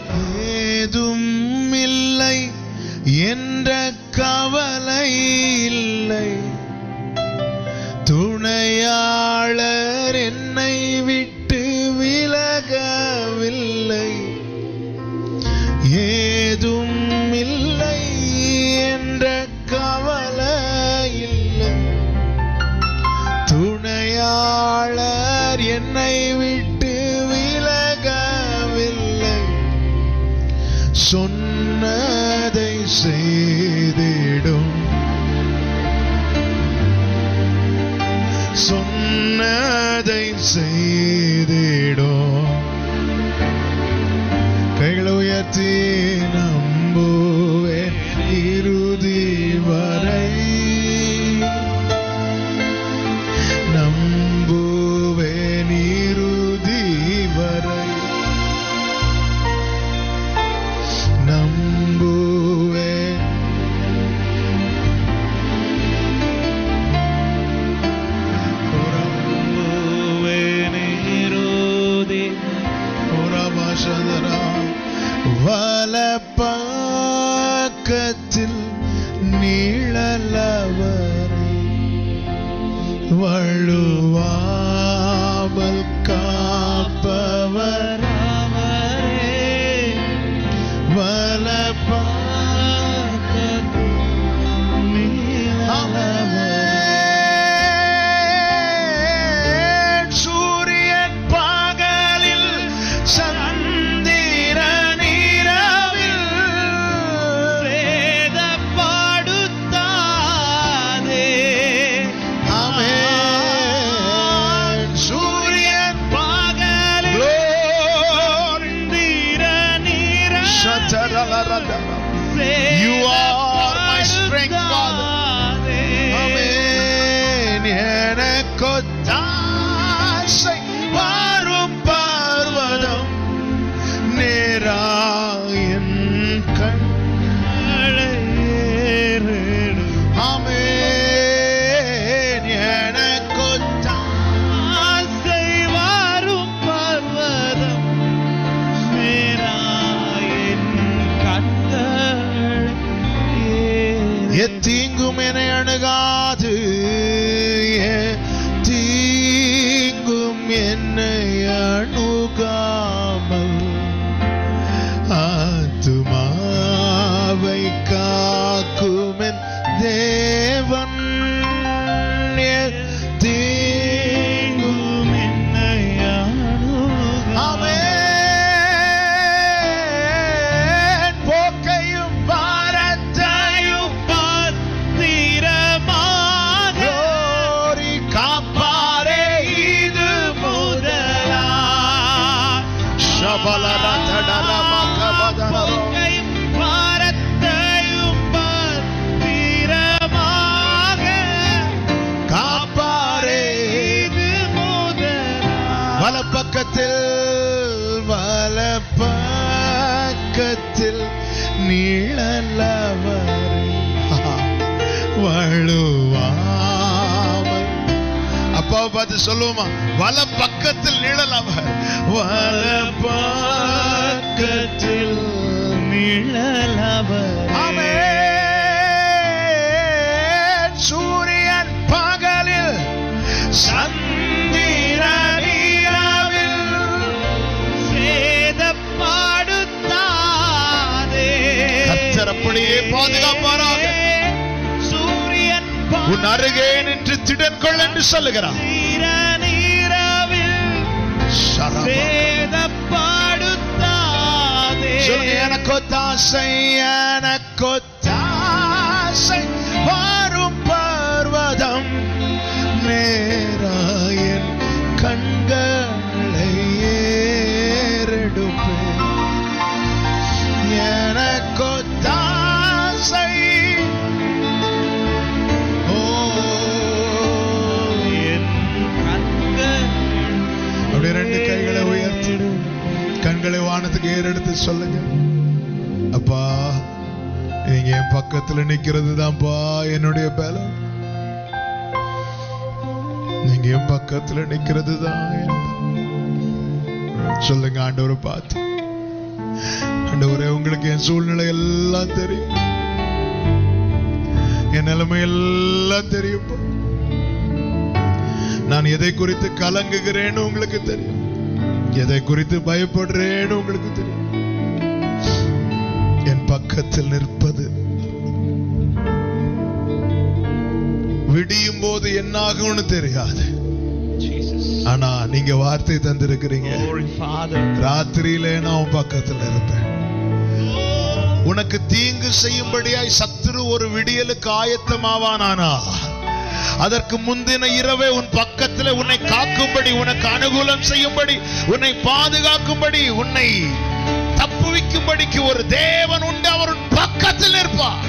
ஏதும் இல்லை என்ற கவலை இல்லை துணையாளர் என்னை விட்டு விலகவில்லை ஏதும் இல்லை என்ற கவலை இல்லை துணையாளர் என்னை விட்டு விலகவில்லை சொன்னதை செய்திடும் சொன்னதை செய்திடும் கைகளை உயர்த்தி நம்புவேன் இறுதி வரை நம்புவேன் இறுதி வரை நம்புவேன் புறமசதரா வலப்பக்கத்தில் நீழலவரை வழுவாமல் காப்பவர் நீழலவரை சூரியன் பகலில் சந்திரன் இரவில் ஆமென் சூரியன் பகலில் You are my strength, Father. ஆமென் எனக்கொத்தாசை வரும் பர்வதம் நேராயன் கண் ஆமென் எனக்கொத்தாசை வரும் பர்வதம் எத்தீங்கும் என அணுகாது தீங்கும் என்னை அணுகாமல் ஆத்துமாவை காக்குமென் தேவன் தீங்கும் என்னை ஆமென் போக்கையும் பாரத்தையும் Glory காப்பாரே இது முதலா ஷபலரதடரமகபதரோ. காப்பாரே வலப்பக்கத்தில் வலப்பக்கத்தில் நீழலவரை வழுவாமல் அப்பாவை பார்த்து சொல்லுவோமா வல பக்கத்தில் நிழல் அவர் வல பக்கத்தில் நிழல் அவர் ஆமென். சூரியன் பகலில் சந்திரன் இரவில் கர்த்தர் அப்படியே பாதுகாப்பாராக உன் அருகே நின்று திடன் கொள் என்று சொல்லுகிறார் ஷரபா. சொல்லுங்க எனக்கு தாசை எனக்கு தாசை வரும் பர்வதம் நேராயன் கண்களை ஏறெடுப்பேன் எனக்கு தாசை ஓ அப்படியே ரெண்டு கைகளை உயர்த்தி கண்களை வானத்துக்கு ஏறெடுத்து சொல்லுங்க அப்பா நீங்க என் பக்கத்துல நிக்கிறது தான்ப்பா என்னுடைய பலம் நீங்க என் பக்கத்துல நிக்கிறது தான் என் பலம். சொல்லுங்க ஆண்டவரை பார்த்து ஆண்டவரே உங்களுக்கு என் சூழ்நிலை எல்லாம் தெரியும் என் நிலைமை எல்லாம் தெரியும் நான் எதை குறித்து கலங்குகிறேன்னு உங்களுக்கு தெரியும் எதை குறித்து பயப்படுறேன்னு உங்களுக்கு தெரியும் என் பக்கத்தில் நிற்பது விடியும் போது என்னாகும்னு தெரியாது Jesus. ஆனா நீங்க வார்த்தை தந்திருக்கிறீங்க Glory, Father. ராத்திரியிலே நான் உன் பக்கத்துல இருப்பேன் உனக்கு தீங்கு செய்யும்படியாய் சத்துரு ஒரு விடியலுக்கு ஆயத்தமாவானானா அதற்கு முந்தின இரவே உன் பக்கத்துல உன்னை காக்கும்படி உனக்கு அனுகூலம் செய்யும்படி உன்னை பாதுகாக்கும்படி உன்னை தப்புவிக்கும்படிக்கு ஒரு தேவன் உண்டு அவர் உன் பக்கத்தில் இருப்பார்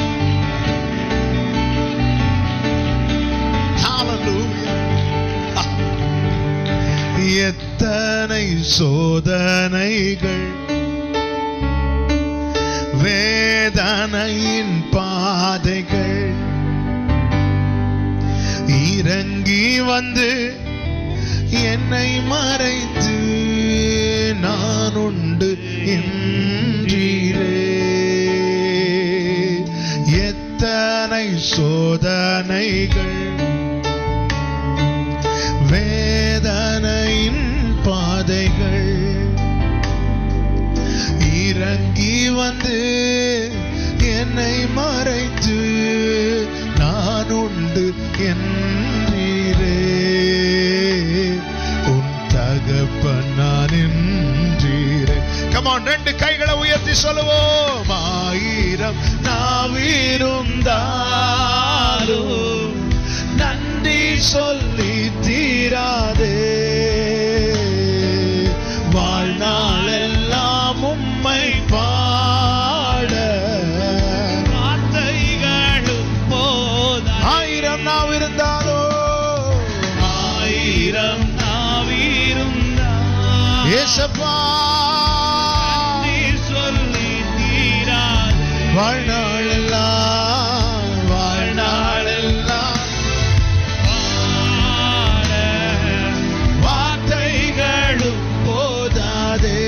Hallelujah. எத்தனை சோதனைகள் வேதனையின் பாதைகள் இறங்கி வந்து என்னை மறைத்து நான் உண்டு என்றீரே எத்தனை சோதனைகள் வேதனையின் பாதைகள் இறங்கி வந்து என்னை மறைத்து நான் உண்டு என்றீரே உன் தகப்பன் நான் என்றீரே கமான் ரெண்டு கைகளை உயர்த்தி சொல்லுவோம் ஆயிரம் நாவிருந்தாலும் நன்றி சொல்லி தீராதே வாழ்நாளெல்லாம் உம்மை பாட வார்த்தைகளும் போதா ஆயிரம் நாவ் இருந்தாலோ ஆயிரம் நாவிருந்தா ஏசப்பா நீர் சொல்லி தீராது வாழ்நாளெல்லாம் வாழ்நாளெல்லாம் பாட வார்த்தைகளும் போதாதே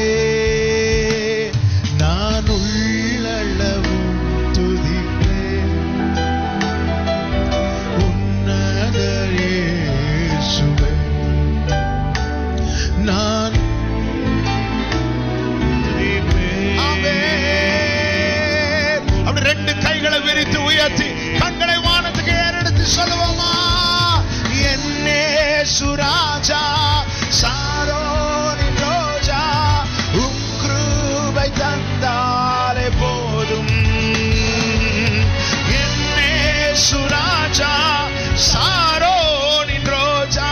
நான் உள்ளளவும் துதிப்பேன் உன்னத இயேசுவே நான் ஆமென். அப்படி ரெண்டு கைகளை விரித்து உயர்த்தி கண்களை வானத்துக்கு ஏறெடுத்து சொல்லுவோமா என்னே சுராஜா சாரோனின் ரோஜா உம் கிருபை தந்தாலே போதும் என்னே சுராஜா சாரோனின் ரோஜா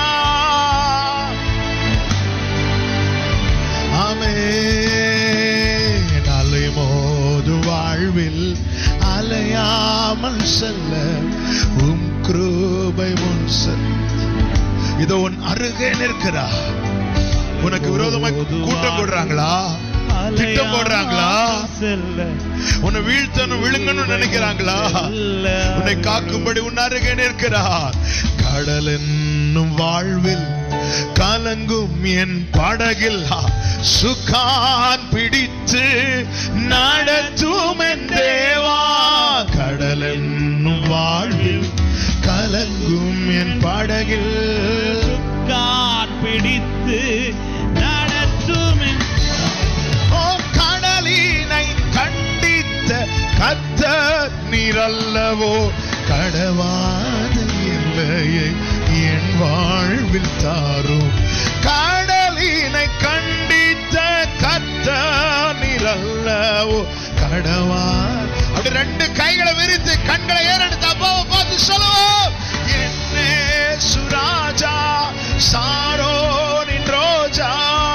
ஆமென் அலை மோது வாழ்வில் அலையாமல் செல்ல உம் கிருபை முன் செல் இதோ உன் அருகே நிற்கிறா உனக்கு விரோதமா கூட்டம் போடுறாங்களா திட்டம் போடுறாங்களா செல்ல உன்னை வீழ்த்தணும் விழுங்கணும் நினைக்கிறாங்களா உன்னை காக்கும்படி உன் அருகே நிற்கிறார் கடல் என்னும் வாழ்வில் கலங்கும் என் படகில் சுகான் பிடித்து நடத்தும் என் தேவா கடல் என்னும் வாழ்வில் கலங்கும் என் படகில் கான் பிடித்து நடத்தும் என் ஓ கடலினை கண்டித்த கத்தர் நீரல்லவோ கடவாத எல்லையை என் வாழ்வில் தாரும் கடலினை கண்டித்த கத்தர் நீரல்லவோ கடவா அப்படி ரெண்டு கைகளை விரித்து கண்களை ஏறெடுத்து அப்பாவை பார்த்து சொல்லுவோம் என்னே சுராஜா சாரோனின் ரோஜா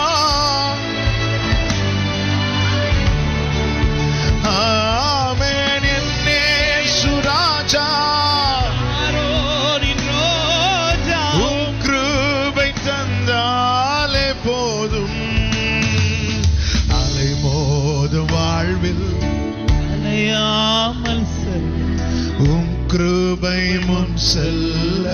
ஆமென் என்னே சுராஜா ஆரோரின் ரோஜா உம் கிருபை தந்தாலே போதும் அலை மோதும் வாழ்வில் அலையாமல் செல்ல உம் கிருபை முன் செல்ல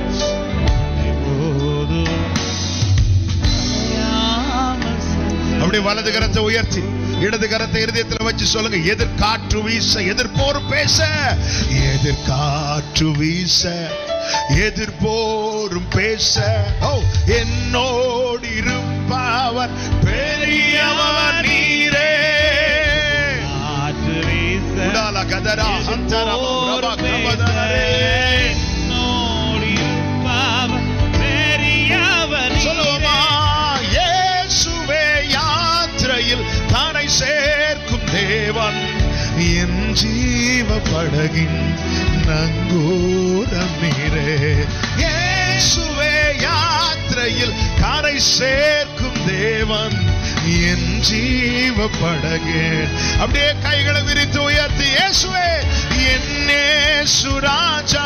போதும் அலையாமல் செல்ல அப்படி வலது கரத்தை உயர்த்தி இடது கரத்தை இருதயத்துல வச்சு சொல்லுங்க எதிர்காற்று வீச எதிர்ப்போர் பேச எதிர்காற்று வீச எதிர்போரும் பேச ஓ என்னோடு இருப்பவர் பெரியவர் நீரே காற்று வீச உடால கதரா ஹந்தரா பிரபா கபதரே என்னோடு இருப்பவர் பெரியவர் சொல்லுவோமா இயேசுவே யாத்திரையில் தானை சேர்க்கும் தேவன் என் ஜீவ படகின் நங்கூரம் நீரே இயேசுவே யாத்திரையில் கரை சேர்க்கும் தேவன் என் ஜீவ படகு அப்படியே கைகளை விரித்து உயர்த்தி இயேசுவே என்னே சுராஜா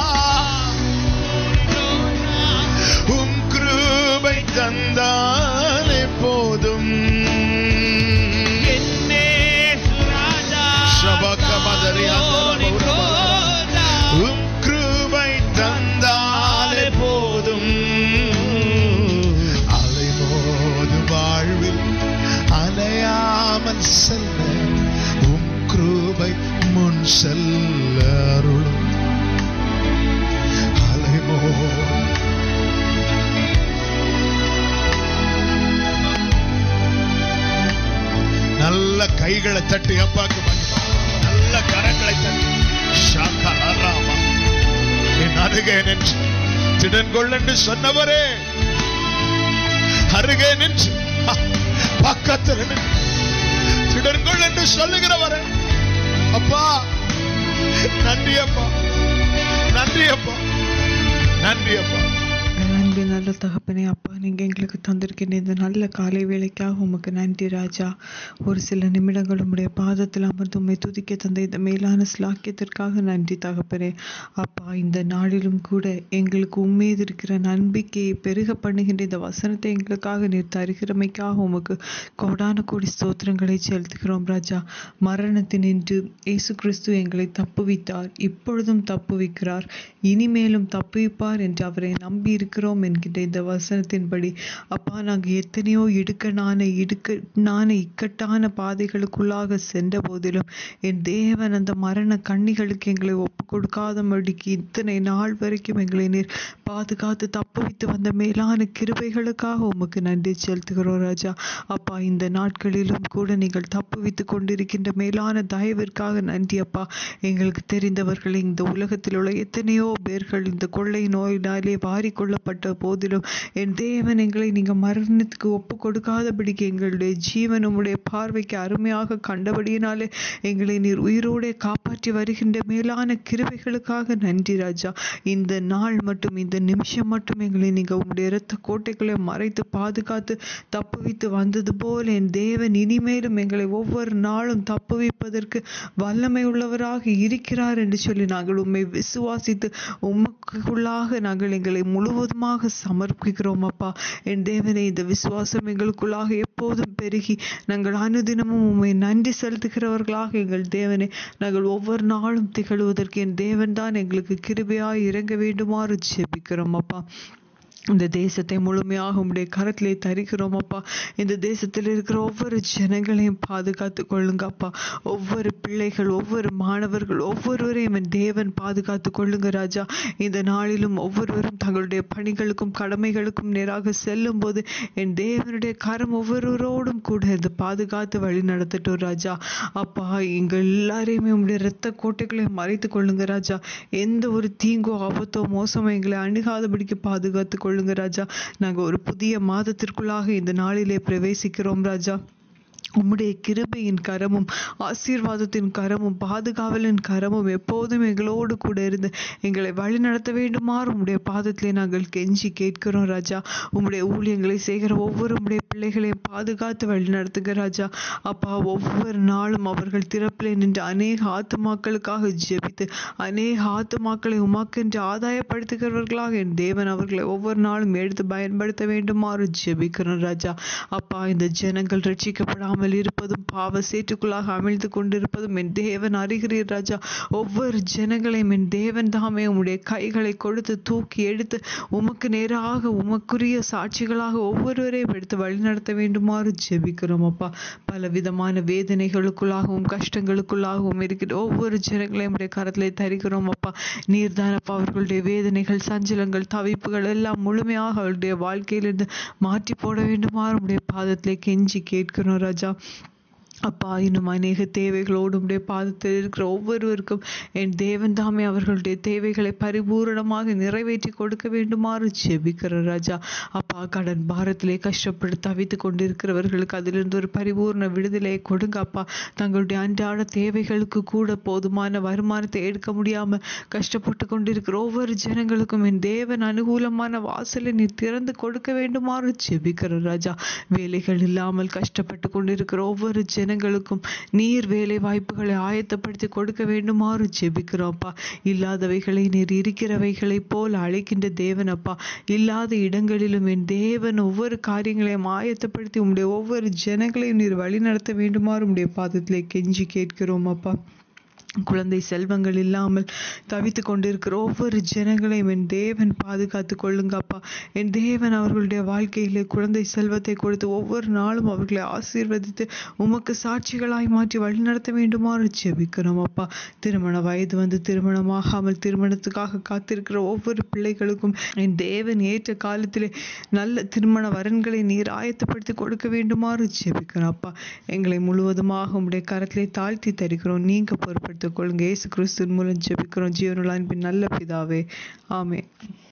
உம் கிருபை தந்தாலே போதும் என்னே சுராஜா சபகமதரி கோடி கோதா. உம் கிருபை தந்தாலே போதும் அலைமோது வாழ்வில் அலையாமல் செல்ல உம் கிருபை முன் செல்ல அருளும் அலைமோது நல்ல கைகளை தட்டி அப்பாக்கு மகிமை. நல்ல கரங்களை தட்டி ஷாக்கா ராமா என் அருகே நின்று திடன் கொள்ளென்று சொன்னவரே அருகே நின்று அ, பக்கத்தில் நின்று திடன் கொள் என்று சொல்லுகிறவரே அப்பா நன்றி அப்பா நன்றி அப்பா நன்றி அப்பா நன்றி நல்ல தகப்பனே அப்பா நீங்கள் எங்களுக்கு தந்திருக்கின்ற இந்த நல்ல காலை வேளைக்காக உமக்கு நன்றி ராஜா ஒரு சில நிமிடங்கள் உம்முடைய பாதத்தில் அமர்ந்து உம்மை துதிக்க தந்த இந்த மேலான ஸ்லாக்கியத்திற்காக நன்றி தகப்பனே அப்பா இந்த நாளிலும் கூட எங்களுக்கு உம்மீது இருக்கிற நம்பிக்கையை பெருக பண்ணுகின்ற இந்த வசனத்தை எங்களுக்காக நீர் தருகிறமைக்காக உமக்கு கோடான கோடி ஸ்தோத்திரங்களை செலுத்துகிறோம் ராஜா மரணத்தினின்று இயேசு கிறிஸ்து எங்களை தப்புவித்தார் இப்பொழுதும் தப்புவிக்கிறார் இனிமேலும் தப்புவிப்பார் என்று அவரை நம்பி இருக்கிறோம் என்கின்ற இந்த வசனத்தின்படி அப்பா நாங்கள் எத்தனையோ இடுக்கணான இடுக்கணான இக்கட்டான பாதைகளுக்குள்ளாக சென்ற போதிலும் என் தேவன் அந்த மரண கண்ணிகளுக்கு எங்களை ஒப்பு கொடுக்காதபடிக்கு இத்தனை நாள் வரைக்கும் எங்களை நீர் பாதுகாத்து தப்புவித்து வந்த மேலான கிருபைகளுக்காக உமக்கு நன்றி செலுத்துகிறோம் ராஜா அப்பா இந்த நாட்களிலும் கூட நீங்கள் தப்புவித்து கொண்டிருக்கின்ற மேலான தயவிற்காக நன்றி அப்பா எங்களுக்கு தெரிந்தவர்கள் இந்த உலகத்தில் உள்ள எத்தனையோ பேர்கள் இந்த கொள்ளை நோயினாலே வாரிக்கொள்ளப்பட்ட போதிலும் என் தேவன் எங்களை நீங்க மரணத்துக்கு ஒப்பு கொடுக்காதபடிக்கு எங்களுடைய ஜீவன் உம்முடைய பார்வைக்கு அருமையாக கண்டபடியினாலே எங்களை நீர் உயிரோடே காப்பாற்றி வருகின்ற மேலான கிருபைகளுக்காக நன்றி ராஜா இந்த நாள் மட்டும் இந்த நிமிஷம் மட்டும் எங்களை நீங்க உம்முடைய இரத்த கோட்டைகளை மறைத்து பாதுகாத்து தப்புவித்து வந்தது போல என் தேவன் இனிமேலும் எங்களை ஒவ்வொரு நாளும் தப்புவிப்பதற்கு வல்லமை உள்ளவராக இருக்கிறார் என்று சொல்லி நாங்கள் உம்மை விசுவாசித்து உமக்குள்ளாக நாங்கள் எங்களை முழுவதுமாக சமர்ப்பிக்கிறோம் அப்பா என் தேவனே இந்த விசுவாசம் எங்களுக்குள்ளாக எப்போதும் பெருகி நாங்கள் அனுதினமும் உம்மை நன்றி செலுத்துகிறவர்களாக எங்கள் தேவனே நாங்கள் ஒவ்வொரு நாளும் திகழ்வதற்கு என் தேவன் தான் எங்களுக்கு கிருபையாய் இறங்க வேண்டுமாறு ஜெபிக்கிறோம் அப்பா இந்த தேசத்தை முழுமையாக உம்முடைய கரத்திலே தருகிறோம் அப்பா இந்த தேசத்தில் இருக்கிற ஒவ்வொரு ஜனங்களையும் பாதுகாத்து கொள்ளுங்க அப்பா ஒவ்வொரு பிள்ளைகள் ஒவ்வொரு மாணவர்கள் ஒவ்வொருவரையும் என் தேவன் பாதுகாத்து கொள்ளுங்க ராஜா இந்த நாளிலும் ஒவ்வொருவரும் தங்களுடைய பணிகளுக்கும் கடமைகளுக்கும் நேராக செல்லும் போது என் தேவனுடைய கரம் ஒவ்வொருவரோடும் கூட இருந்து பாதுகாத்து வழி நடத்தட்டும் ராஜா அப்பா எங்கள் எல்லாரையுமே உம்முடைய இரத்த கோட்டைகளை மறைத்து கொள்ளுங்க ராஜா எந்த ஒரு தீங்கோ ஆபத்தோ மோசமோ எங்களை அணுகாதபடிக்கு பாதுகாத்து கொள்ளுங்க ராஜா நாங்க ஒரு புதிய மாதத்திற்குள்ளாக இந்த நாளிலே பிரவேசிக்கிறோம் ராஜா உம்முடைய கிருபையின் கரமும் ஆசீர்வாதத்தின் கரமும் பாதுகாவலின் கரமும் எப்போதும் எங்களோடு கூட இருந்து எங்களை வழிநடத்த வேண்டுமாறு உம்முடைய பாதத்திலே நாங்கள் கெஞ்சி கேட்கிறோம் ராஜா உம்முடைய ஊழியங்களை செய்கிற ஒவ்வொரு உம்முடைய பிள்ளைகளையும் பாதுகாத்து வழிநடத்துங்க ராஜா அப்பா ஒவ்வொரு நாளும் அவர்கள் திறப்பிலே நின்று அநேக ஆத்துமாக்களுக்காக ஜெபித்து அநேக ஆத்துமாக்களை உமாக்கென்று ஆதாயப்படுத்துகிறவர்களாக என் தேவன் அவர்களை ஒவ்வொரு நாளும் எடுத்து பயன்படுத்த வேண்டுமாறு ஜெபிக்கிறோம் ராஜா அப்பா இந்த ஜனங்கள் ரட்சிக்கப்படாமல் இல்லாமல் இருப்பதும் பாவ சேற்றுக்குள்ளாக அமிழ்ந்து கொண்டிருப்பதும் என் தேவன் அறிகிறீர் ராஜா ஒவ்வொரு ஜனங்களையும் என் தேவன் தாமே உம்முடைய கைகளை கொடுத்து தூக்கி எடுத்து உமக்கு நேராக உமக்குரிய சாட்சிகளாக ஒவ்வொருவரையும் எடுத்து வழிநடத்த வேண்டுமாறு ஜெபிக்கிறோம் அப்பா பல விதமான வேதனைகளுக்குள்ளாகவும் கஷ்டங்களுக்குள்ளாகவும் இருக்கிற ஒவ்வொரு ஜனங்களையும் உடைய கரத்திலே தருகிறோம் அப்பா நீர்தானப்பா அவர்களுடைய வேதனைகள் சஞ்சலங்கள் தவிப்புகள் எல்லாம் முழுமையாக அவர்களுடைய வாழ்க்கையிலிருந்து மாற்றி போட வேண்டுமாறு உடைய பாதத்திலே கெஞ்சி கேட்கிறோம் ராஜா அப்பா இன்னும் அநேக தேவைகளோடு உடைய பாதத்தில் இருக்கிற ஒவ்வொருவருக்கும் என் தேவன் தாமே அவர்களுடைய தேவைகளை பரிபூரணமாக நிறைவேற்றி கொடுக்க வேண்டுமாறு ஜெபிக்கிற ராஜா அப்பா கடன் பாரத்திலே கஷ்டப்பட்டு தவித்து கொண்டிருக்கிறவர்களுக்கு அதிலிருந்து ஒரு பரிபூர்ண விடுதலையை கொடுங்க அப்பா தங்களுடைய அன்றாட தேவைகளுக்கு கூட போதுமான வருமானத்தை எடுக்க முடியாம கஷ்டப்பட்டு கொண்டிருக்கிற ஒவ்வொரு ஜனங்களுக்கும் என் தேவன் அனுகூலமான வாசலை நீ திறந்து கொடுக்க வேண்டுமாறு ஜெபிக்கிற ராஜா வேலைகள் இல்லாமல் கஷ்டப்பட்டு கொண்டிருக்கிற ஒவ்வொரு ஜனங்களுக்கும் நீர் வேலை வாய்ப்புகளை ஆயத்தப்படுத்தி கொடுக்க வேண்டுமாறு ஜெபிக்கிறோம்ப்பா இல்லாதவைகளை நீர் இருக்கிறவைகளைப் போல் அழைக்கின்ற தேவன் அப்பா இல்லாத இடங்களிலும் என் தேவன் ஒவ்வொரு காரியங்களையும் ஆயத்தப்படுத்தி உம்முடைய ஒவ்வொரு ஜனங்களையும் நீர் வழிநடத்த வேண்டுமாறு உம்முடைய பாதத்திலே கெஞ்சி கேட்கிறோம் அப்பா குழந்தை செல்வங்கள் இல்லாமல் தவித்து கொண்டிருக்கிற ஒவ்வொரு ஜனங்களையும் என் தேவன் பாதுகாத்து கொள்ளுங்க அப்பா என் தேவன் அவர்களுடைய வாழ்க்கையிலே குழந்தை செல்வத்தை கொடுத்து ஒவ்வொரு நாளும் அவர்களை ஆசீர்வதித்து உமக்கு சாட்சிகளாய் மாற்றி வழிநடத்த வேண்டுமாறு ஜெபிக்கிறோம் அப்பா திருமண வயது வந்து திருமணமாகாமல் திருமணத்துக்காக காத்திருக்கிற ஒவ்வொரு பிள்ளைகளுக்கும் என் தேவன் ஏற்ற காலத்திலே நல்ல திருமண வரன்களை நீர் ஆயத்தப்படுத்தி கொடுக்க வேண்டுமாறு ஜெபிக்கிறோம் அப்பா எங்களை முழுவதுமாக உம்முடைய கரத்திலே தாழ்த்தி தருகிறோம் நீங்க பொறுப்படுத்திக் கொள்ளுங்க இயேசு கிறிஸ்துவின் மூலம் ஜெபிக்கிறோம் ஜீவனுள்ள அன்பின் நல்ல பிதாவே ஆமென்